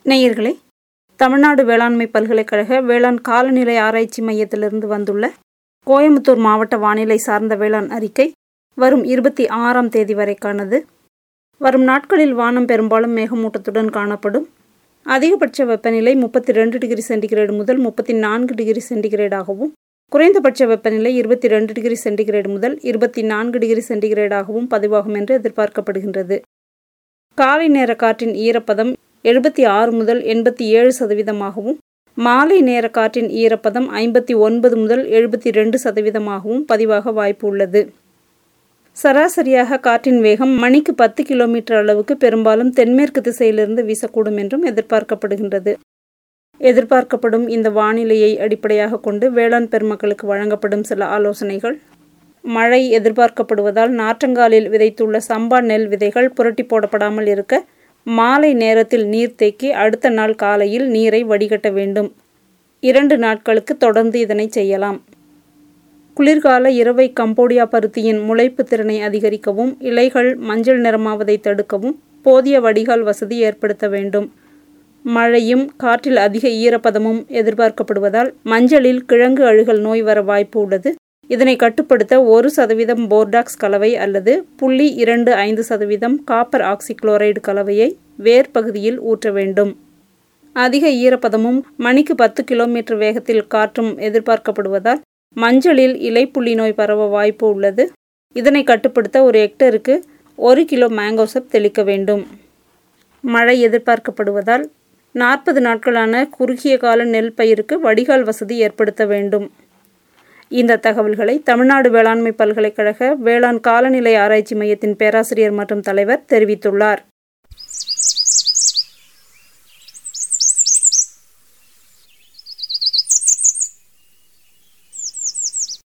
நேயர்களே தமிழ்நாடு வேளாண்மை பல்கலைக்கழக வேளாண் காலநிலை ஆராய்ச்சி மையத்திலிருந்து வந்துள்ள கோயம்புத்தூர் மாவட்ட வானிலை சார்ந்த வேளாண் அறிக்கை வரும் இருபத்தி ஆறாம் தேதி வரைக்கானது வரும் நாட்களில் வானம் பெரும்பாலும் மேகமூட்டத்துடன் காணப்படும் அதிகபட்ச வெப்பநிலை முப்பத்தி ரெண்டு டிகிரி சென்டிகிரேடு முதல் முப்பத்தி நான்கு டிகிரி சென்டிகிரேடாகவும் குறைந்தபட்ச வெப்பநிலை இருபத்தி ரெண்டு டிகிரி சென்டிகிரேடு முதல் இருபத்தி நான்கு டிகிரி சென்டிகிரேடாகவும் பதிவாகும் என்று எதிர்பார்க்கப்படுகின்றது காலை நேர காற்றின் ஈரப்பதம் எழுபத்தி ஆறு முதல் எண்பத்தி ஏழு சதவீதமாகவும் மாலை நேர காற்றின் ஈரப்பதம் ஐம்பத்தி ஒன்பது முதல் எழுபத்தி ரெண்டு சதவீதமாகவும் பதிவாக வாய்ப்பு உள்ளது சராசரியாக காற்றின் வேகம் மணிக்கு பத்து கிலோமீட்டர் அளவுக்கு பெரும்பாலும் தென்மேற்கு திசையிலிருந்து வீசக்கூடும் என்றும் எதிர்பார்க்கப்படுகின்றது எதிர்பார்க்கப்படும் இந்த வானிலையை அடிப்படையாக கொண்டு வேளாண் பெருமக்களுக்கு வழங்கப்படும் சில ஆலோசனைகள் மழை எதிர்பார்க்கப்படுவதால் நாற்றங்காலில் விதைத்துள்ள சம்பா நெல் விதைகள் புரட்டி போடப்படாமல் இருக்க மாலை நேரத்தில் நீர் தேக்கி அடுத்த நாள் காலையில் நீரை வடிகட்ட வேண்டும் இரண்டு நாட்களுக்கு தொடர்ந்து இதனை செய்யலாம் குளிர்கால இரவை கம்போடியா பருத்தியின் முளைப்பு திறனை அதிகரிக்கவும் இலைகள் மஞ்சள் நிறமாவதை தடுக்கவும் போதிய வடிகால் வசதி ஏற்படுத்த வேண்டும் மழையும் காற்றில் அதிக ஈரப்பதமும் எதிர்பார்க்கப்படுவதால் மஞ்சளில் கிழங்கு அழுகல் நோய் வர வாய்ப்பு உள்ளது இதனை கட்டுப்படுத்த ஒரு சதவீதம் போர்டாக்ஸ் கலவை அல்லது புள்ளி இரண்டு ஐந்து சதவீதம் காப்பர் ஆக்சிக்ளோரைடு கலவையை வேர் பகுதியில் ஊற்ற வேண்டும் அதிக ஈரப்பதமும் மணிக்கு பத்து கிலோமீட்டர் வேகத்தில் காற்றும் எதிர்பார்க்கப்படுவதால் மஞ்சளில் இலைப்புள்ளி நோய் பரவ வாய்ப்பு உள்ளது இதனை கட்டுப்படுத்த ஒரு ஹெக்டருக்கு ஒரு கிலோ மேங்கோசப் தெளிக்க வேண்டும் மழை எதிர்பார்க்கப்படுவதால் நாற்பது நாட்களான குறுகிய கால நெல் பயிருக்கு வடிகால் வசதி ஏற்படுத்த வேண்டும் இந்த தகவல்களை தமிழ்நாடு வேளாண்மை பல்கலைக்கழக வேளாண் காலநிலை ஆராய்ச்சி மையத்தின் பேராசிரியர் மற்றும் தலைவர் தெரிவித்துள்ளார்